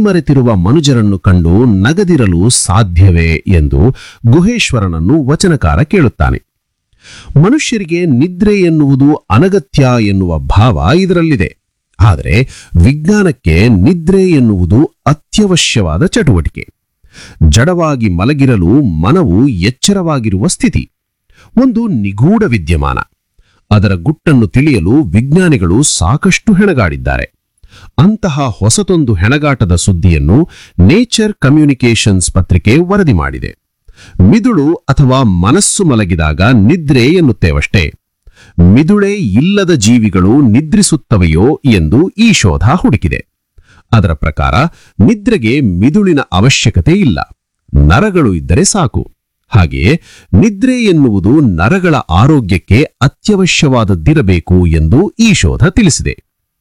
ಮೈಮರೆತಿರುವ ಮನುಜರನ್ನು ಕಂಡು ನಗದಿರಲು ಸಾಧ್ಯವೇ ಎಂದು ಗುಹೇಶ್ವರನನ್ನು ವಚನಕಾರ ಕೇಳುತ್ತಾನೆ ಮನುಷ್ಯರಿಗೆ ನಿದ್ರೆ ಎನ್ನುವುದು ಅನಗತ್ಯ ಎನ್ನುವ ಭಾವ ಇದರಲ್ಲಿದೆ ಆದರೆ ವಿಜ್ಞಾನಕ್ಕೆ ನಿದ್ರೆ ಎನ್ನುವುದು ಅತ್ಯವಶ್ಯವಾದ ಚಟುವಟಿಕೆ ಜಡವಾಗಿ ಮಲಗಿರಲು ಮನವು ಎಚ್ಚರವಾಗಿರುವ ಸ್ಥಿತಿ ಒಂದು ನಿಗೂಢ ವಿದ್ಯಮಾನ ಅದರ ಗುಟ್ಟನ್ನು ತಿಳಿಯಲು ವಿಜ್ಞಾನಿಗಳು ಸಾಕಷ್ಟು ಹೆಣಗಾಡಿದ್ದಾರೆ ಅಂತಹ ಹೊಸತೊಂದು ಹೆಣಗಾಟದ ಸುದ್ದಿಯನ್ನು ನೇಚರ್ ಕಮ್ಯುನಿಕೇಷನ್ಸ್ ಪತ್ರಿಕೆ ವರದಿ ಮಾಡಿದೆ ಮಿದುಳು ಅಥವಾ ಮನಸ್ಸು ಮಲಗಿದಾಗ ನಿದ್ರೆ ಎನ್ನುತ್ತೇವಷ್ಟೇ ಮಿದುಳೇ ಇಲ್ಲದ ಜೀವಿಗಳು ನಿದ್ರಿಸುತ್ತವೆಯೋ ಎಂದು ಈ ಶೋಧ ಹುಡುಕಿದೆ ಅದರ ಪ್ರಕಾರ ನಿದ್ರೆಗೆ ಮಿದುಳಿನ ಅವಶ್ಯಕತೆ ಇಲ್ಲ ನರಗಳು ಇದ್ದರೆ ಸಾಕು ಹಾಗೆಯೇ ನಿದ್ರೆ ಎನ್ನುವುದು ನರಗಳ ಆರೋಗ್ಯಕ್ಕೆ ಅತ್ಯವಶ್ಯವಾದದ್ದಿರಬೇಕು ಎಂದು ಈ ಶೋಧ ತಿಳಿಸಿದೆ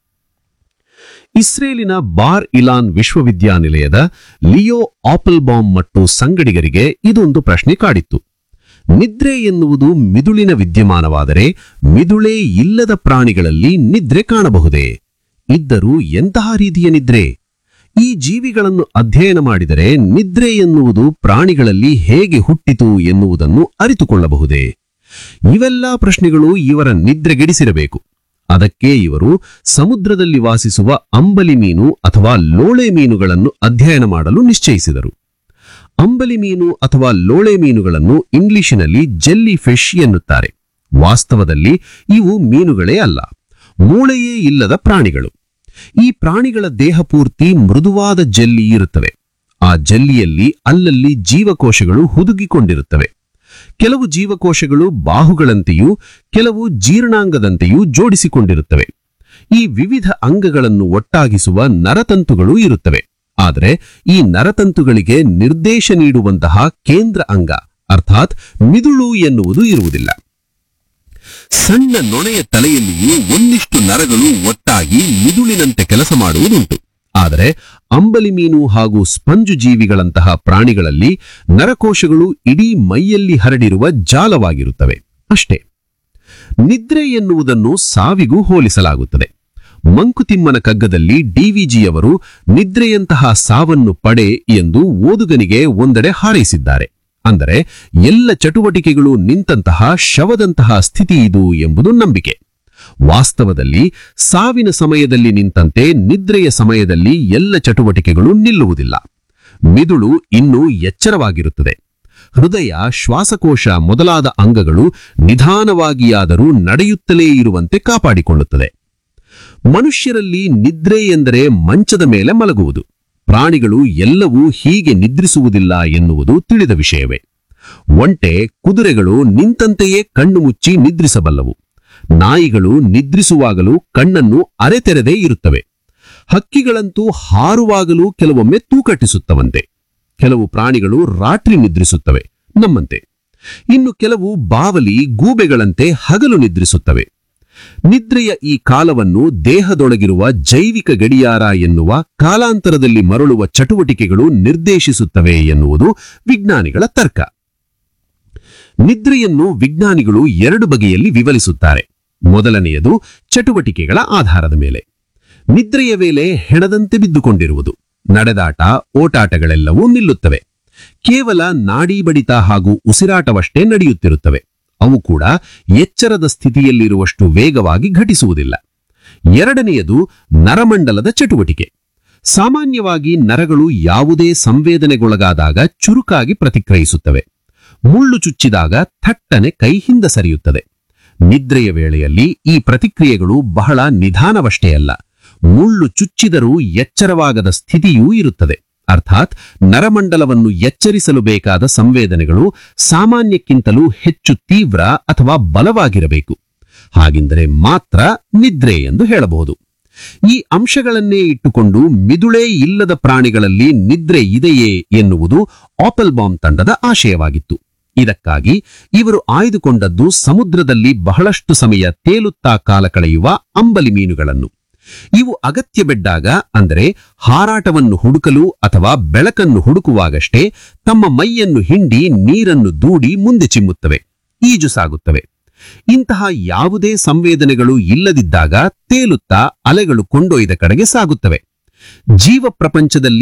ಇಸ್ರೇಲಿನ ಬಾರ್ ಇಲಾನ್ ವಿಶ್ವವಿದ್ಯಾನಿಲಯದ ಲಿಯೋ ಆಪಲ್ಬಾಂಬ್ ಮತ್ತು ಸಂಗಡಿಗರಿಗೆ ಇದೊಂದು ಪ್ರಶ್ನೆ ಕಾಡಿತ್ತು ನಿದ್ರೆ ಎನ್ನುವುದು ಮಿದುಳಿನ ವಿದ್ಯಮಾನವಾದರೆ ಮಿದುಳೇ ಇಲ್ಲದ ಪ್ರಾಣಿಗಳಲ್ಲಿ ನಿದ್ರೆ ಕಾಣಬಹುದೇ ಇದ್ದರೂ ಎಂತಹ ರೀತಿಯ ನಿದ್ರೆ ಈ ಜೀವಿಗಳನ್ನು ಅಧ್ಯಯನ ಮಾಡಿದರೆ ನಿದ್ರೆ ಎನ್ನುವುದು ಪ್ರಾಣಿಗಳಲ್ಲಿ ಹೇಗೆ ಹುಟ್ಟಿತು ಎನ್ನುವುದನ್ನು ಅರಿತುಕೊಳ್ಳಬಹುದೇ ಇವೆಲ್ಲ ಪ್ರಶ್ನೆಗಳು ಇವರ ನಿದ್ರೆಗೆಡಿಸಿರಬೇಕು ಅದಕ್ಕೆ ಇವರು ಸಮುದ್ರದಲ್ಲಿ ವಾಸಿಸುವ ಅಂಬಲಿ ಮೀನು ಅಥವಾ ಲೋಳೆ ಮೀನುಗಳನ್ನು ಅಧ್ಯಯನ ಮಾಡಲು ನಿಶ್ಚಯಿಸಿದರು ಅಂಬಲಿ ಮೀನು ಅಥವಾ ಲೋಳೆ ಮೀನುಗಳನ್ನು ಇಂಗ್ಲಿಶಿನಲ್ಲಿ ಜೆಲ್ಲಿ ಫಿಶ್ ಎನ್ನುತ್ತಾರೆ ವಾಸ್ತವದಲ್ಲಿ ಇವು ಮೀನುಗಳೇ ಅಲ್ಲ ಮೂಳೆಯೇ ಇಲ್ಲದ ಪ್ರಾಣಿಗಳು ಈ ಪ್ರಾಣಿಗಳ ದೇಹ ಪೂರ್ತಿ ಮೃದುವಾದ ಜೆಲ್ಲಿ ಇರುತ್ತವೆ ಆ ಜೆಲ್ಲಿಯಲ್ಲಿ ಅಲ್ಲಲ್ಲಿ ಜೀವಕೋಶಗಳು ಹುದುಗಿಕೊಂಡಿರುತ್ತವೆ ಕೆಲವು ಜೀವಕೋಶಗಳು ಬಾಹುಗಳಂತೆಯೂ ಕೆಲವು ಜೀರ್ಣಾಂಗದಂತೆಯೂ ಜೋಡಿಸಿಕೊಂಡಿರುತ್ತವೆ ಈ ವಿವಿಧ ಅಂಗಗಳನ್ನು ಒಟ್ಟಾಗಿಸುವ ನರತಂತುಗಳು ಇರುತ್ತವೆ ಆದರೆ ಈ ನರತಂತುಗಳಿಗೆ ನಿರ್ದೇಶ ನೀಡುವಂತಹ ಕೇಂದ್ರ ಅಂಗ ಅರ್ಥಾತ್ ಮಿದುಳು ಎನ್ನುವುದು ಇರುವುದಿಲ್ಲ ಸಣ್ಣ ನೊಣೆಯ ತಲೆಯಲ್ಲಿಯೂ ಒಂದಿಷ್ಟು ನರಗಳು ಒಟ್ಟಾಗಿ ಮಿದುಳಿನಂತೆ ಕೆಲಸ ಮಾಡುವುದುಂಟು ಆದರೆ ಅಂಬಲಿ ಮೀನು ಹಾಗೂ ಸ್ಪಂಜು ಜೀವಿಗಳಂತಹ ಪ್ರಾಣಿಗಳಲ್ಲಿ ನರಕೋಶಗಳು ಇಡೀ ಮೈಯಲ್ಲಿ ಹರಡಿರುವ ಜಾಲವಾಗಿರುತ್ತವೆ ಅಷ್ಟೇ ನಿದ್ರೆ ಎನ್ನುವುದನ್ನು ಸಾವಿಗೂ ಹೋಲಿಸಲಾಗುತ್ತದೆ ಮಂಕುತಿಮ್ಮನ ಕಗ್ಗದಲ್ಲಿ ಡಿವಿಜಿಯವರು ನಿದ್ರೆಯಂತಹ ಸಾವನ್ನು ಪಡೆ ಎಂದು ಓದುಗನಿಗೆ ಒಂದೆಡೆ ಹಾರೈಸಿದ್ದಾರೆ ಅಂದರೆ ಎಲ್ಲ ಚಟುವಟಿಕೆಗಳು ನಿಂತಹ ಶವದಂತಹ ಸ್ಥಿತಿ ಇದು ಎಂಬುದು ನಂಬಿಕೆ ವಾಸ್ತವದಲ್ಲಿ ಸಾವಿನ ಸಮಯದಲ್ಲಿ ನಿಂತಂತೆ ನಿದ್ರೆಯ ಸಮಯದಲ್ಲಿ ಎಲ್ಲ ಚಟುವಟಿಕೆಗಳು ನಿಲ್ಲುವುದಿಲ್ಲ ಮಿದುಳು ಇನ್ನೂ ಎಚ್ಚರವಾಗಿರುತ್ತದೆ ಹೃದಯ ಶ್ವಾಸಕೋಶ ಮೊದಲಾದ ಅಂಗಗಳು ನಿಧಾನವಾಗಿಯಾದರೂ ನಡೆಯುತ್ತಲೇ ಇರುವಂತೆ ಕಾಪಾಡಿಕೊಳ್ಳುತ್ತದೆ ಮನುಷ್ಯರಲ್ಲಿ ನಿದ್ರೆ ಎಂದರೆ ಮಂಚದ ಮೇಲೆ ಮಲಗುವುದು ಪ್ರಾಣಿಗಳು ಎಲ್ಲವೂ ಹೀಗೆ ನಿದ್ರಿಸುವುದಿಲ್ಲ ಎನ್ನುವುದು ತಿಳಿದ ವಿಷಯವೇ ಒಂಟೆ ಕುದುರೆಗಳು ನಿಂತಂತೆಯೇ ಕಣ್ಣು ಮುಚ್ಚಿ ನಿದ್ರಿಸಬಲ್ಲವು ನಾಯಿಗಳು ನಿದ್ರಿಸುವಾಗಲೂ ಕಣ್ಣನ್ನು ಅರೆತೆರೆದೇ ಇರುತ್ತವೆ ಹಕ್ಕಿಗಳಂತೂ ಹಾರುವಾಗಲೂ ಕೆಲವೊಮ್ಮೆ ತೂಕಟ್ಟಿಸುತ್ತವಂತೆ ಕೆಲವು ಪ್ರಾಣಿಗಳು ರಾತ್ರಿ ನಿದ್ರಿಸುತ್ತವೆ ನಮ್ಮಂತೆ ಇನ್ನು ಕೆಲವು ಬಾವಲಿ ಗೂಬೆಗಳಂತೆ ಹಗಲು ನಿದ್ರಿಸುತ್ತವೆ ನಿದ್ರೆಯ ಈ ಕಾಲವನ್ನು ದೇಹದೊಳಗಿರುವ ಜೈವಿಕ ಗಡಿಯಾರ ಎನ್ನುವ ಕಾಲಾಂತರದಲ್ಲಿ ಮರಳುವ ಚಟುವಟಿಕೆಗಳು ನಿರ್ದೇಶಿಸುತ್ತವೆ ಎನ್ನುವುದು ವಿಜ್ಞಾನಿಗಳ ತರ್ಕ ನಿದ್ರೆಯನ್ನು ವಿಜ್ಞಾನಿಗಳು ಎರಡು ಬಗೆಯಲ್ಲಿ ವಿವರಿಸುತ್ತಾರೆ ಮೊದಲನೆಯದು ಚಟುವಟಿಕೆಗಳ ಆಧಾರದ ಮೇಲೆ ನಿದ್ರೆಯ ವೇಳೆ ಹೆಣದಂತೆ ಬಿದ್ದುಕೊಂಡಿರುವುದು ನಡೆದಾಟ ಓಟಾಟಗಳೆಲ್ಲವೂ ನಿಲ್ಲುತ್ತವೆ ಕೇವಲ ನಾಡಿ ಬಡಿತ ಹಾಗೂ ಉಸಿರಾಟವಷ್ಟೇ ನಡೆಯುತ್ತಿರುತ್ತವೆ ಅವು ಕೂಡ ಎಚ್ಚರದ ಸ್ಥಿತಿಯಲ್ಲಿರುವಷ್ಟು ವೇಗವಾಗಿ ಘಟಿಸುವುದಿಲ್ಲ ಎರಡನೆಯದು ನರಮಂಡಲದ ಚಟುವಟಿಕೆ ಸಾಮಾನ್ಯವಾಗಿ ನರಗಳು ಯಾವುದೇ ಸಂವೇದನೆಗೊಳಗಾದಾಗ ಚುರುಕಾಗಿ ಪ್ರತಿಕ್ರಿಯಿಸುತ್ತವೆ ಮುಳ್ಳು ಚುಚ್ಚಿದಾಗ ಥಟ್ಟನೆ ಕೈ ಹಿಂದ ಸರಿಯುತ್ತದೆ ನಿದ್ರೆಯ ವೇಳೆಯಲ್ಲಿ ಈ ಪ್ರತಿಕ್ರಿಯೆಗಳು ಬಹಳ ನಿಧಾನವಷ್ಟೇ ಅಲ್ಲ ಮುಳ್ಳು ಚುಚ್ಚಿದರೂ ಎಚ್ಚರವಾಗದ ಸ್ಥಿತಿಯೂ ಇರುತ್ತದೆ ಅರ್ಥಾತ್ ನರಮಂಡಲವನ್ನು ಎಚ್ಚರಿಸಲು ಬೇಕಾದ ಸಂವೇದನೆಗಳು ಸಾಮಾನ್ಯಕ್ಕಿಂತಲೂ ಹೆಚ್ಚು ತೀವ್ರ ಅಥವಾ ಬಲವಾಗಿರಬೇಕು ಹಾಗೆಂದರೆ ಮಾತ್ರ ನಿದ್ರೆ ಎಂದು ಹೇಳಬಹುದು ಈ ಅಂಶಗಳನ್ನೇ ಇಟ್ಟುಕೊಂಡು ಮಿದುಳೇ ಇಲ್ಲದ ಪ್ರಾಣಿಗಳಲ್ಲಿ ನಿದ್ರೆ ಇದೆಯೇ ಎನ್ನುವುದು ಆಪಲ್ಬಾಂಬ್ ತಂಡದ ಆಶಯವಾಗಿತ್ತು ಇದಕ್ಕಾಗಿ ಇವರು ಆಯ್ದುಕೊಂಡದ್ದು ಸಮುದ್ರದಲ್ಲಿ ಬಹಳಷ್ಟು ಸಮಯ ತೇಲುತ್ತಾ ಕಾಲ ಕಳೆಯುವ ಅಂಬಲಿ ಮೀನುಗಳನ್ನು ಇವು ಅಗತ್ಯ ಬಿದ್ದಾಗ ಅಂದರೆ ಹಾರಾಟವನ್ನು ಹುಡುಕಲು ಅಥವಾ ಬೆಳಕನ್ನು ಹುಡುಕುವಾಗಷ್ಟೇ ತಮ್ಮ ಮೈಯನ್ನು ಹಿಂಡಿ ನೀರನ್ನು ದೂಡಿ ಮುಂದೆ ಚಿಮ್ಮುತ್ತವೆ ಈಜು ಸಾಗುತ್ತವೆ ಇಂತಹ ಯಾವುದೇ ಸಂವೇದನೆಗಳು ಇಲ್ಲದಿದ್ದಾಗ ತೇಲುತ್ತಾ ಅಲೆಗಳು ಕೊಂಡೊಯ್ದ ಕಡೆಗೆ ಸಾಗುತ್ತವೆ ಜೀವ ಪ್ರಪಂಚದಲ್ಲಿ